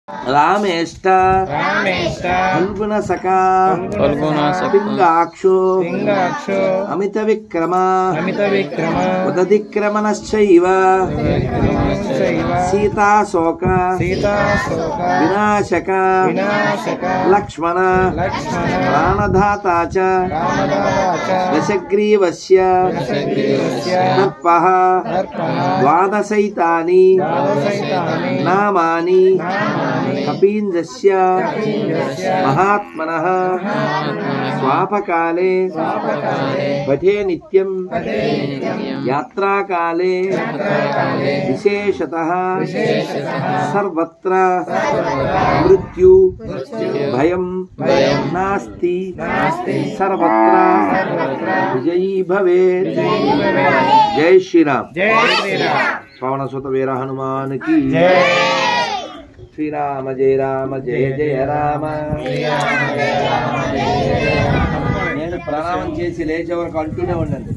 రామేష్ట రామేష్ట ఫల్గుణ సఖా ఫల్గుణ సఖా పింగాక్షో పింగాక్షో అమిత విక్రమ అమిత విక్రమ ఉదతిక్రమణశ్చైవ చైవ సీతాశోక సీతాశోక వినాశక వినాశక లక్ష్మణ లక్ష్మణ ప్రాణధాత చ రామదాచ దశగ్రీవస్య దశగ్రీవస్య దర్పః దర్పః ద్వాదశైతాని ద్వాదశైతాని నామాని నామాని కపీంద్రస్య మహాత్మనః స్వాపకాలే పఠే నిత్యం యాత్రాకాలే విశేషతః సర్వత్ర మృత్యు భయం నాస్తి సర్వత్ర విజయీ భవేత్ జై శ్రీరామ్ జై శ్రీరామ్ పవన సుత వీర హనుమాన్ కి జై శ్రీరామ జయ రామ జయ జయ రామ నేను ప్రణామం చేసి లేచే వరకు అంటూనే ఉండండి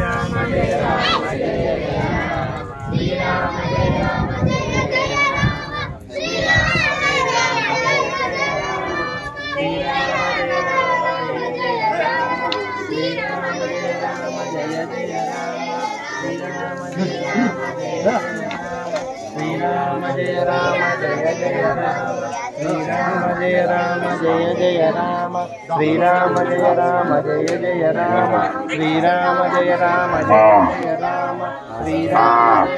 శ్రీరామ జయ రామ జయ జయ రామ శ్రీరామ జయ రామ జయ జయ రామ శ్రీరామ జయ రామ జయ జయ రామ శ్రీరామ జయ రామ జయ జయ రామ శ్రీరామ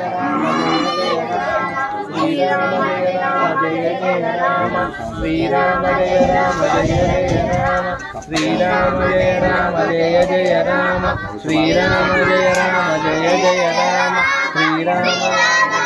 జయ రామ జయ జయ రామ శ్రీరామ జయ రామ జయ జయ రామ శ్రీరామ జయ రామ జయ జయ రామ శ్రీరామ జయ రామ జయ జయ రామ శ్రీరామ జయ రామ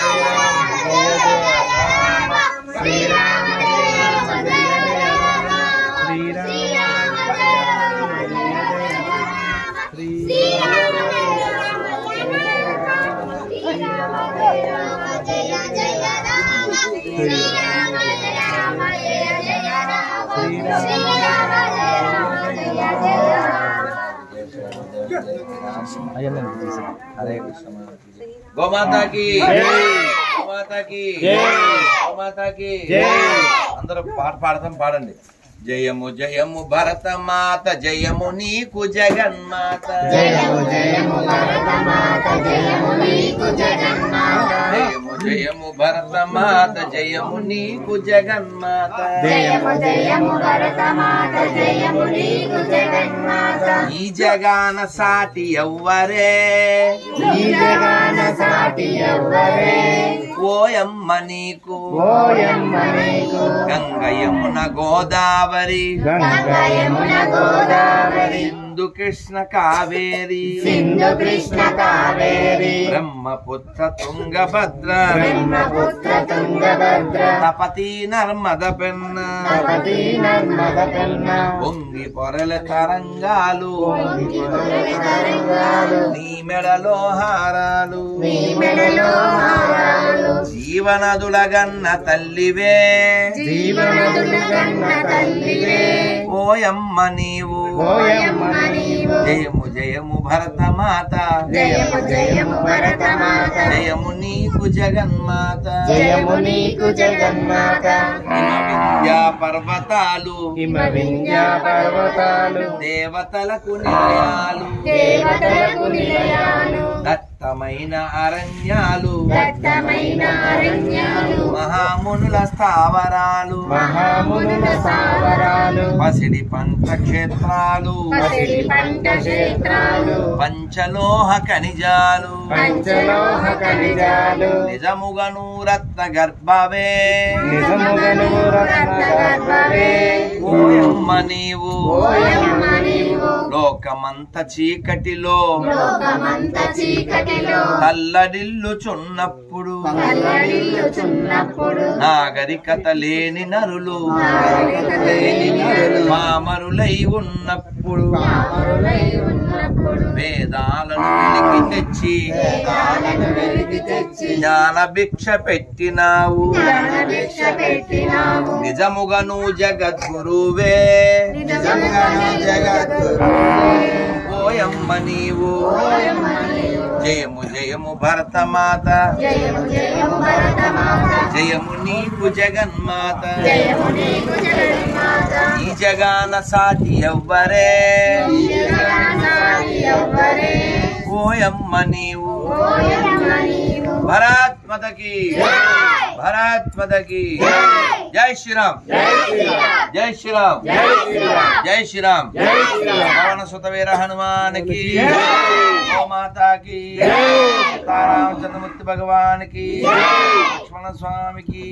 హరే కృష్ణ గోమాతాకి గోమాతాకి గోమాతాకి అందరూ పాట పాడతాం పాడండి జయము జయము భరత మాత జయము నీకు జగన్మాత జయము జయము భరతమాత జయము నీకు జగన్మాత జయము జయము భరత మాత జయము నీకు జగన్మాత జయము జయము భరతమాత జయము నీకు జగన్మాత ఈ జగాన సాటి ఎవ్వరే ఈ జగాన సాటి ఎవ్వరే ఓయమ్మ నీకు ఓయమ్మ నీకు గంగ యమున గోదావరి గంగ యమున గోదావరి సింధు కృష్ణ కావేరి సింధు కృష్ణ కావేరి బ్రహ్మపుత్ర తుంగభద్ర బ్రహ్మపుత్ర తుంగభద్ర తపతి నర్మద పెన్న తపతి నర్మద పెన్న పొంగి పొరల తరంగాలు తరంగాలు నీ మెడలో హారాలు నీ మెడలో హారాలు జీవనదులగన్న తల్లివే జీవనదులు కన్న తల్లివే ఓయమ్మ నీవు ఓయమ్మ నీవు జయము జయము భరత మాత జయము జయము భరతమాత జయము నీకు జగన్మాత జయము నీకు జగన్మాత హిమ వింధ్యా పర్వతాలు హిమ వింధ్య పర్వతాలు దేవతలకు నిలయాలు దేవతలకు నిలయాలు దట్టమైన అరణ్యాలు దట్టమైన అరణ్యాలు మహామునుల స్థావరాలు మహామునుల సావరాలు పసిడి పంట క్షేత్రాలు పసిడి పంట క్షేత్రాలు పంచలోహ ఖనిజాలు పంచలోహ ఖనిజాలు నిజముగను రత్న గర్భవే నిజముగను రత్న గర్భవే ఓయమ్మ నీవు ఓయమ్మ నీవు లోకమంత చీకటిలో లోకమంత చీకటిలో తల్లడిల్లుచున్నప్పుడు తల్లడిల్లుచున్నప్పుడు నాగరికత లేని నరులు లేని నరులు మామరులై ఉన్నప్పుడు పామరులై ఉన్నప్పుడు వేదాలను వెలికి తెచ్చి వేదాలను వెలికి తెచ్చి జ్ఞాన భిక్ష పెట్టినావు భిక్ష పెట్టినావు నిజముగను జగద్గురువే నిజముగానే జగద్గురు ఓయమ్మ నీవు ఓయమ్మ నీవు జయము జయము భరతమాత జయము జయము భరతమాత జయము నీకు జగన్మాత జయము నీకు జగన్మాత ఈ జగాన సాటి ఎవ్వరే ఈ జగన్నాథి ఎవ్వరే ఓయమ్మ నీవు ఓయమ్మ నీవు భరాత్మతకి భరాత్మతకి జై శ్రీరామ్ జై శ్రీరామ్ జై శ్రీరామ్ పవన సుత వీర హనుమానికి గోమాతాకి తారామచంద్రమూర్తి భగవానికి లక్ష్మణ స్వామికి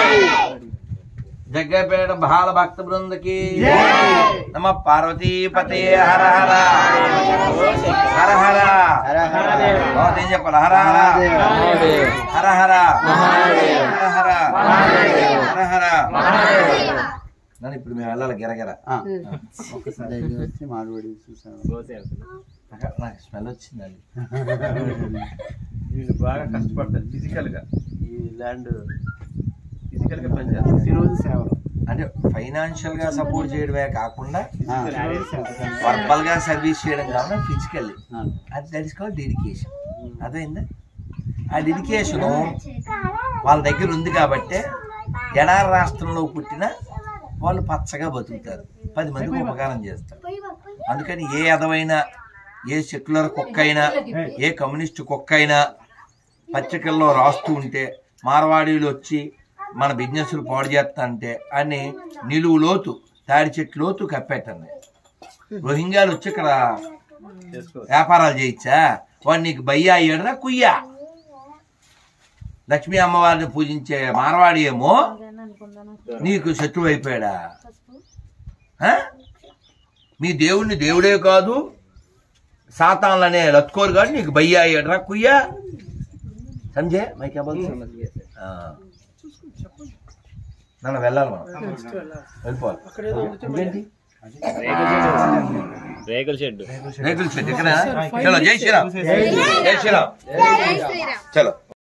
జగ్గపేట బాల భక్త బృందకి నమ పార్వతీపతే హర హర హర హర బాగుంది ఏం చెప్పాలి హర హర హర హర హర హర హర హర నన్ను ఇప్పుడు మేము వెళ్ళాలి గిరగిర వచ్చి మాడుబడి చూసాను నాకు స్మెల్ వచ్చిందండి వీళ్ళు బాగా కష్టపడతారు ఫిజికల్ గా ఈ ల్యాండ్ ఫిజికల్ గా పనిచేస్తారు ప్రతిరోజు సేవలు అంటే ఫైనాన్షియల్ గా సపోర్ట్ చేయడమే కాకుండా ఆ, ప్రతిరోజు సేవలు. వర్బల్ గా సర్వీస్ చేయడం కాకుండా ఫిజికల్లీ ఆ, అది దట్ ఇస్ కాల్ డెడికేషన్ అర్థమైందా ఆ డెడికేషన్ వాళ్ళ దగ్గర ఉంది కాబట్టి ఎడారి రాష్ట్రంలో పుట్టిన వాళ్ళు పచ్చగా బతుకుతారు పది మందికి ఉపకారం చేస్తారు అందుకని ఏ అదవైనా ఏ సెక్యులర్ కుక్క అయినా ఏ కమ్యూనిస్ట్ కుక్క అయినా పత్రికల్లో రాస్తూ ఉంటే మార్వాడీలు వచ్చి మన బిజినెస్లు పాడు చేస్తా అంటే అని నిలువు లోతు తాడి చెట్టు లోతు కప్పెట్టండి రోహింగ్యాలు వచ్చి ఇక్కడ వ్యాపారాలు చేయొచ్చా వాడు నీకు బయ్యా అయ్యాడురా కుయ్యా లక్ష్మీ అమ్మవారిని పూజించే మార్వాడి ఏమో నీకు శత్రువు అయిపోయాడా ఆ? మీ దేవుణ్ణి దేవుడే కాదు సాతాన్లనే లత్కోరు కాదు నీకు బయ్యా అయ్యాడురా కుయ్యా సంజయ్ మైక్ నన్ను వెళ్ళాలి మనం వెళ్ళిపోవాలి ఇంకేంటి రేకుల షెడ్ రేకుల చెట్టు ఇక్కడ చలో జై శ్రీరామ్ జై శ్రీరామ్ జై శ్రీరామ్ చలో